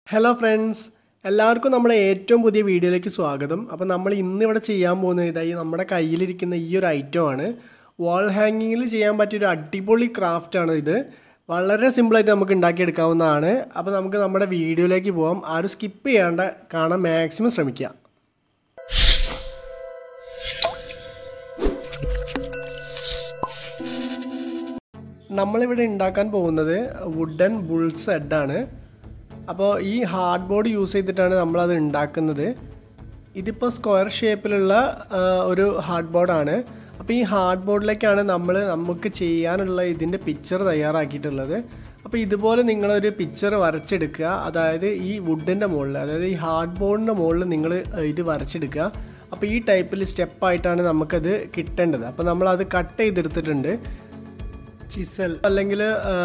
hello friends എല്ലാവർക്കും നമ്മുടെ ഏറ്റവും പുതിയ വീഡിയോയിലേക്ക് സ്വാഗതം അപ്പോൾ നമ്മൾ ഇന്ന് ഇവിടെ ചെയ്യാൻ പോകുന്നത് ഇതായി നമ്മുടെ കയ്യിലിരിക്കുന്ന ഈ ഒരു ഐറ്റമാണ് വാൾ ഹാങ്ങിങ്ങിൽ ചെയ്യാൻ പറ്റിയ ഒരു അടിപൊളി ക്രാഫ്റ്റാണ് ഇത് വളരെ സിമ്പിളായിട്ട് നമുക്ക് ഉണ്ടാക്കിയെടുക്കാവുന്നതാണ് അപ്പോൾ നമുക്ക് നമ്മുടെ വീഡിയോയിലേക്ക് പോകാം ആരും സ്കിപ്പ് ചെയ്യാണ്ട് കാണാൻ മാക്സിമം ശ്രമിക്കുക നമ്മളിവിടെ ഉണ്ടാക്കാൻ പോകുന്നത് വുഡൻ ബുൾസ് ഹെഡാണ് അപ്പോൾ ഈ ഹാർഡ് ബോർഡ് യൂസ് ചെയ്തിട്ടാണ് നമ്മളത് ഉണ്ടാക്കുന്നത് ഇതിപ്പോൾ സ്ക്വയർ ഷേപ്പിലുള്ള ആ, ഒരു ഹാർഡ് ബോർഡാണ് അപ്പോൾ ഈ ഹാർഡ് ബോർഡിലേക്കാണ് നമ്മൾ നമുക്ക് ചെയ്യാനുള്ള ഇതിൻ്റെ പിക്ചർ തയ്യാറാക്കിയിട്ടുള്ളത് അപ്പോൾ ഇതുപോലെ നിങ്ങളൊരു പിക്ചർ വരച്ചെടുക്കുക അതായത് ഈ വുഡിൻ്റെ മുകളിൽ അതായത് ഈ ഹാർഡ് ബോർഡിൻ്റെ മുകളിൽ നിങ്ങൾ ഇത് വരച്ചെടുക്കുക അപ്പോൾ ഈ ടൈപ്പിൽ സ്റ്റെപ്പായിട്ടാണ് നമുക്കത് കിട്ടേണ്ടത് അപ്പോൾ നമ്മളത് കട്ട് ചെയ്തെടുത്തിട്ടുണ്ട് ചിസൽ അല്ലെങ്കിൽ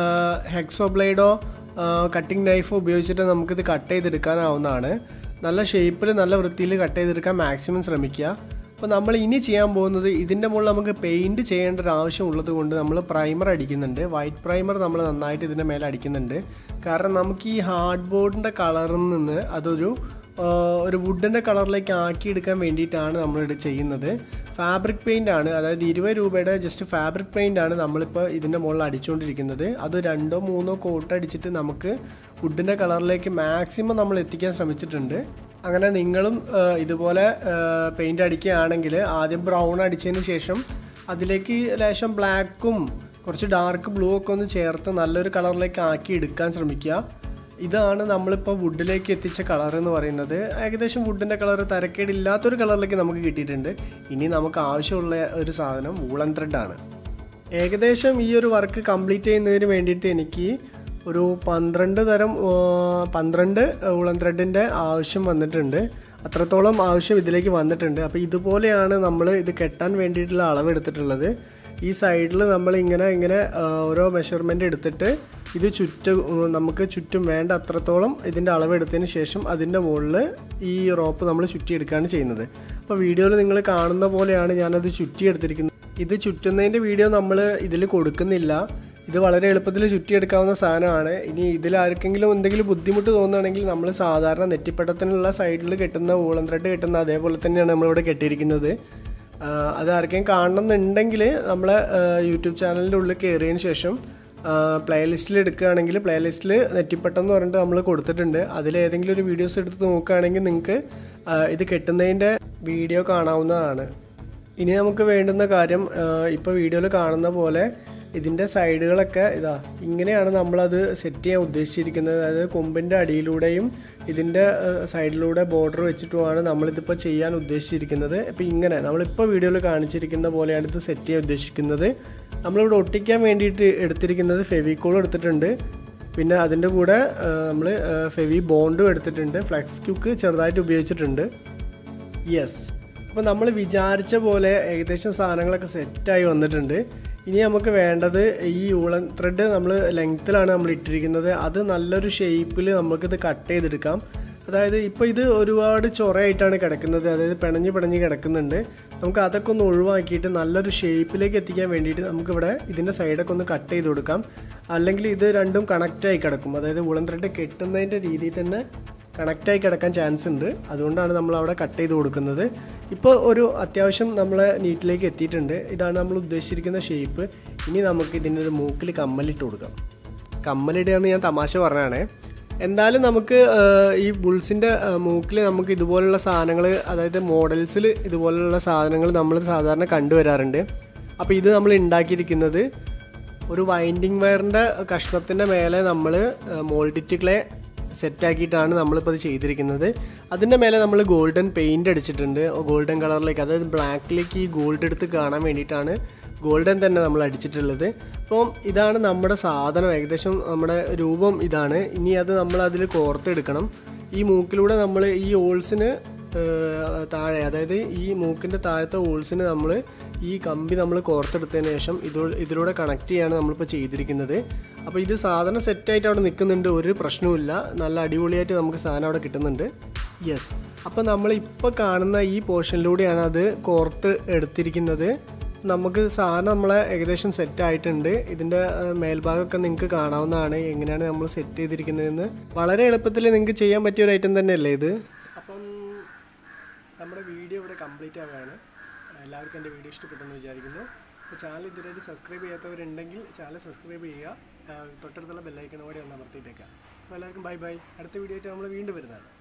ഹെക്സോ ബ്ലേഡോ കട്ടിംഗ് നൈഫോ ഉപയോഗിച്ചിട്ട് നമുക്കിത് കട്ട് ചെയ്തെടുക്കാനാവുന്നതാണ് നല്ല ഷേപ്പിൽ നല്ല വൃത്തിയിൽ കട്ട് ചെയ്തെടുക്കാൻ മാക്സിമം ശ്രമിക്കുക അപ്പോൾ നമ്മൾ ഇനി ചെയ്യാൻ പോകുന്നത് ഇതിൻ്റെ മുകളിൽ നമുക്ക് പെയിൻറ്റ് ചെയ്യേണ്ട ഒരു ആവശ്യം ഉള്ളത് കൊണ്ട് നമ്മൾ പ്രൈമർ അടിക്കുന്നുണ്ട് വൈറ്റ് പ്രൈമർ നമ്മൾ നന്നായിട്ട് ഇതിൻ്റെ മേലെ അടിക്കുന്നുണ്ട് കാരണം നമുക്ക് ഈ ഹാർഡ് ബോർഡിൻ്റെ കളറിൽ നിന്ന് അതൊരു ആ, ഒരു വുഡിൻ്റെ കളറിലേക്ക് ആക്കി എടുക്കാൻ വേണ്ടിയിട്ടാണ് നമ്മളിത് ചെയ്യുന്നത് ഫാബ്രിക് പെയിൻ്റ് ആണ് അതായത് ഇരുപത് രൂപയുടെ ജസ്റ്റ് ഫാബ്രിക് പെയിൻ്റ് ആണ് നമ്മളിപ്പോൾ ഇതിൻ്റെ മുകളിൽ അടിച്ചുകൊണ്ടിരിക്കുന്നത് അത് രണ്ടോ മൂന്നോ കോട്ട് അടിച്ചിട്ട് നമുക്ക് വുഡിൻ്റെ കളറിലേക്ക് മാക്സിമം നമ്മൾ എത്തിക്കാൻ ശ്രമിച്ചിട്ടുണ്ട് അങ്ങനെ നിങ്ങളും ആ, ഇതുപോലെ പെയിൻ്റ് അടിക്കുകയാണെങ്കിൽ ആദ്യം ബ്രൗൺ അടിച്ചതിന് ശേഷം അതിലേക്ക് ലേശം ബ്ലാക്കും കുറച്ച് ഡാർക്ക് ബ്ലൂ ഒക്കെ ഒന്ന് ചേർത്ത് നല്ലൊരു കളറിലേക്ക് ആക്കി എടുക്കാൻ ശ്രമിക്കുക ഇതാണ് നമ്മളിപ്പോൾ വുഡിലേക്ക് എത്തിച്ച കളർ എന്ന് പറയുന്നത് ഏകദേശം വുഡിൻ്റെ കളർ തരക്കേടില്ലാത്തൊരു കളറിലേക്ക് നമുക്ക് കിട്ടിയിട്ടുണ്ട് ഇനി നമുക്ക് ആവശ്യമുള്ള ഒരു സാധനം വൂളൻ ത്രെഡാണ് ഏകദേശം ഈ ഒരു വർക്ക് കംപ്ലീറ്റ് ചെയ്യുന്നതിന് വേണ്ടിയിട്ട് എനിക്ക് ഒരു പന്ത്രണ്ട് തരം ആ, പന്ത്രണ്ട് വൂളൻ ത്രെഡിൻ്റെ ആവശ്യം വന്നിട്ടുണ്ട് അത്രത്തോളം ആവശ്യം ഇതിലേക്ക് വന്നിട്ടുണ്ട് അപ്പോൾ ഇതുപോലെയാണ് നമ്മൾ ഇത് കെട്ടാൻ വേണ്ടിയിട്ടുള്ള അളവ് എടുത്തിട്ടുള്ളത് ഈ സൈഡിൽ നമ്മൾ ഇങ്ങനെ ഇങ്ങനെ ആ, ഓരോ മെഷർമെൻ്റ് എടുത്തിട്ട് ഇത് ചുറ്റും ഉം, നമുക്ക് ചുറ്റും വേണ്ട അത്രത്തോളം ഇതിൻ്റെ അളവെടുത്തതിന് ശേഷം അതിൻ്റെ മുകളിൽ ഈ റോപ്പ് നമ്മൾ ചുറ്റിയെടുക്കുകയാണ് ചെയ്യുന്നത് അപ്പോൾ വീഡിയോയിൽ നിങ്ങൾ കാണുന്ന പോലെയാണ് ഞാനത് ചുറ്റിയെടുത്തിരിക്കുന്നത് ഇത് ചുറ്റുന്നതിൻ്റെ വീഡിയോ നമ്മൾ ഇതിൽ കൊടുക്കുന്നില്ല ഇത് വളരെ എളുപ്പത്തിൽ ചുറ്റിയെടുക്കാവുന്ന സാധനമാണ് ഇനി ഇതിൽ ആർക്കെങ്കിലും എന്തെങ്കിലും ബുദ്ധിമുട്ട് തോന്നുകയാണെങ്കിൽ നമ്മൾ സാധാരണ നെറ്റിപ്പട്ടത്തിനുള്ള സൈഡിൽ കെട്ടുന്ന വൂളൻ ത്രെഡ് കെട്ടുന്ന അതേപോലെ തന്നെയാണ് നമ്മളിവിടെ കെട്ടിയിരിക്കുന്നത് ആ, അത് ആർക്കെങ്കിലും കാണണമെന്നുണ്ടെങ്കിൽ നമ്മളെ യൂട്യൂബ് ചാനലിൻ്റെ ഉള്ളിൽ കയറിയതിന് ശേഷം പ്ലേലിസ്റ്റിൽ എടുക്കുകയാണെങ്കിൽ പ്ലേലിസ്റ്റിൽ നെറ്റിപ്പട്ടം എന്ന് പറഞ്ഞിട്ട് നമ്മൾ കൊടുത്തിട്ടുണ്ട് അതിൽ ഏതെങ്കിലും ഒരു വീഡിയോസ് എടുത്ത് നോക്കുകയാണെങ്കിൽ നിങ്ങൾക്ക് ഇത് കെട്ടുന്നതിൻ്റെ വീഡിയോ കാണാവുന്നതാണ് ഇനി നമുക്ക് വേണ്ടുന്ന കാര്യം ഇപ്പോൾ വീഡിയോയിൽ കാണുന്ന പോലെ ഇതിൻ്റെ സൈഡുകളൊക്കെ ഇതാ ഇങ്ങനെയാണ് നമ്മളത് സെറ്റ് ചെയ്യാൻ ഉദ്ദേശിച്ചിരിക്കുന്നത് അതായത് കൊമ്പിൻ്റെ അടിയിലൂടെയും ഇതിൻ്റെ സൈഡിലൂടെ ബോർഡർ വെച്ചിട്ടുമാണ് നമ്മളിതിപ്പോൾ ചെയ്യാൻ ഉദ്ദേശിച്ചിരിക്കുന്നത് ഇപ്പോൾ ഇങ്ങനെ നമ്മളിപ്പോൾ വീഡിയോയിൽ കാണിച്ചിരിക്കുന്ന പോലെയാണ് ഇത് സെറ്റ് ചെയ്യാൻ ഉദ്ദേശിക്കുന്നത് നമ്മളിവിടെ ഒട്ടിക്കാൻ വേണ്ടിയിട്ട് എടുത്തിരിക്കുന്നത് ഫെവിക്കോൾ എടുത്തിട്ടുണ്ട് പിന്നെ അതിൻ്റെ കൂടെ നമ്മൾ ഫെവി ബോണ്ടും എടുത്തിട്ടുണ്ട് ഫ്ലെക്സ് ക്യൂക്ക് ചെറുതായിട്ട് ഉപയോഗിച്ചിട്ടുണ്ട് യെസ് അപ്പോൾ നമ്മൾ വിചാരിച്ച പോലെ ഏകദേശം സാധനങ്ങളൊക്കെ സെറ്റായി വന്നിട്ടുണ്ട് ഇനി നമുക്ക് വേണ്ടത് ഈ ഊളൻ ത്രെഡ് നമ്മൾ ലെങ്ത്തിലാണ് നമ്മൾ ഇട്ടിരിക്കുന്നത് അത് നല്ലൊരു ഷേപ്പിൽ നമുക്കിത് കട്ട് ചെയ്തെടുക്കാം അതായത് ഇപ്പോൾ ഇത് ഒരുപാട് ചൊറയായിട്ടാണ് കിടക്കുന്നത് അതായത് പിണഞ്ഞ് പിണഞ്ഞ് കിടക്കുന്നുണ്ട് നമുക്ക് അതൊക്കെ ഒന്ന് ഒഴിവാക്കിയിട്ട് നല്ലൊരു ഷേപ്പിലേക്ക് എത്തിക്കാൻ വേണ്ടിയിട്ട് നമുക്കിവിടെ ഇതിൻ്റെ സൈഡൊക്കെ ഒന്ന് കട്ട് ചെയ്ത് കൊടുക്കാം അല്ലെങ്കിൽ ഇത് രണ്ടും കണക്റ്റായി കിടക്കും അതായത് വുളൻ ത്രെഡ് കെട്ടുന്നതിൻ്റെ രീതിയിൽ തന്നെ കണക്റ്റായി കിടക്കാൻ ചാൻസ് ഉണ്ട് അതുകൊണ്ടാണ് നമ്മൾ അവിടെ കട്ട് ചെയ്ത് കൊടുക്കുന്നത് ഇപ്പോൾ ഒരു അത്യാവശ്യം നമ്മൾ നീറ്റിലേക്ക് എത്തിയിട്ടുണ്ട് ഇതാണ് നമ്മൾ ഉദ്ദേശിച്ചിരിക്കുന്ന ഷേപ്പ് ഇനി നമുക്ക് ഇതിനൊരു മൂക്കിൽ കമ്മലിട്ട് കൊടുക്കാം കമ്മലിടുകയെന്ന് ഞാൻ തമാശ പറഞ്ഞാണേ എന്തായാലും നമുക്ക് ആ, ഈ ബുൾസിൻ്റെ മൂക്കിൽ നമുക്ക് ഇതുപോലുള്ള സാധനങ്ങൾ അതായത് മോഡൽസിൽ ഇതുപോലുള്ള സാധനങ്ങൾ നമ്മൾ സാധാരണ കണ്ടുവരാറുണ്ട് അപ്പോൾ ഇത് നമ്മൾ ഉണ്ടാക്കിയിരിക്കുന്നത് ഒരു വൈൻഡിങ് വയറിൻ്റെ കഷ്ണത്തിൻ്റെ മേലെ നമ്മൾ മോൾഡിറ്റ് ക്ലേ സെറ്റാക്കിയിട്ടാണ് നമ്മളിപ്പോൾ ഇത് ചെയ്തിരിക്കുന്നത് അതിൻ്റെ മേലെ നമ്മൾ ഗോൾഡൻ പെയിൻ്റ് അടിച്ചിട്ടുണ്ട് ഗോൾഡൻ കളറിലേക്ക് അതായത് ബ്ലാക്കിലേക്ക് ഈ ഗോൾഡ് എടുത്ത് കാണാൻ വേണ്ടിയിട്ടാണ് ഗോൾഡൻ തന്നെ നമ്മൾ അടിച്ചിട്ടുള്ളത് അപ്പം ഇതാണ് നമ്മുടെ സാധനം ഏകദേശം നമ്മുടെ രൂപം ഇതാണ് ഇനി അത് നമ്മൾ അതിൽ കോർത്തെടുക്കണം ഈ മൂക്കിലൂടെ നമ്മൾ ഈ ഓൾസിന് ഏഹ് താഴെ അതായത് ഈ മൂക്കിൻ്റെ താഴത്തെ ഹോൾസിന് നമ്മൾ ഈ കമ്പി നമ്മൾ കോർത്തെടുത്തതിന് ശേഷം ഇത് ഇതിലൂടെ കണക്ട് ചെയ്യാണ് നമ്മളിപ്പോൾ ചെയ്തിരിക്കുന്നത് അപ്പോൾ ഇത് സാധനം സെറ്റായിട്ട് അവിടെ നിൽക്കുന്നുണ്ട് ഒരു പ്രശ്നവുമില്ല നല്ല അടിപൊളിയായിട്ട് നമുക്ക് സാധനം അവിടെ കിട്ടുന്നുണ്ട് യെസ് അപ്പോൾ നമ്മൾ ഇപ്പോൾ കാണുന്ന ഈ പോർഷനിലൂടെയാണ് അത് കോർത്ത് എടുത്തിരിക്കുന്നത് നമുക്ക് സാധനം നമ്മളെ ഏകദേശം സെറ്റ് ആയിട്ടുണ്ട് ഇതിൻ്റെ ഏഹ്, മേൽഭാഗമൊക്കെ നിങ്ങൾക്ക് കാണാവുന്നതാണ് എങ്ങനെയാണ് നമ്മൾ സെറ്റ് ചെയ്തിരിക്കുന്നതെന്ന് വളരെ എളുപ്പത്തിൽ നിങ്ങൾക്ക് ചെയ്യാൻ പറ്റിയ ഒരു ഐറ്റം തന്നെയല്ലേ ഇത് അപ്പം നമ്മുടെ വീഡിയോ ഇവിടെ കംപ്ലീറ്റ് ആവുകയാണ് എല്ലാവർക്കും എൻ്റെ വീഡിയോ ഇഷ്ടപ്പെട്ടെന്ന് വിചാരിക്കുന്നു അപ്പോൾ ചാനൽ ഇതുവരെ സബ്സ്ക്രൈബ് ചെയ്യാത്തവരുണ്ടെങ്കിൽ ചാനൽ സബ്സ്ക്രൈബ് ചെയ്യുക ഏഹ്, തൊട്ടടുത്തുള്ള ബെല്ലൈക്കൺ കൂടി ഒന്ന് അമർത്തിയിട്ടേക്കാം അപ്പോൾ എല്ലാവർക്കും ബൈ ബൈ അടുത്ത വീഡിയോ ആയിട്ട് നമ്മൾ വീണ്ടും വരുന്നതാണ്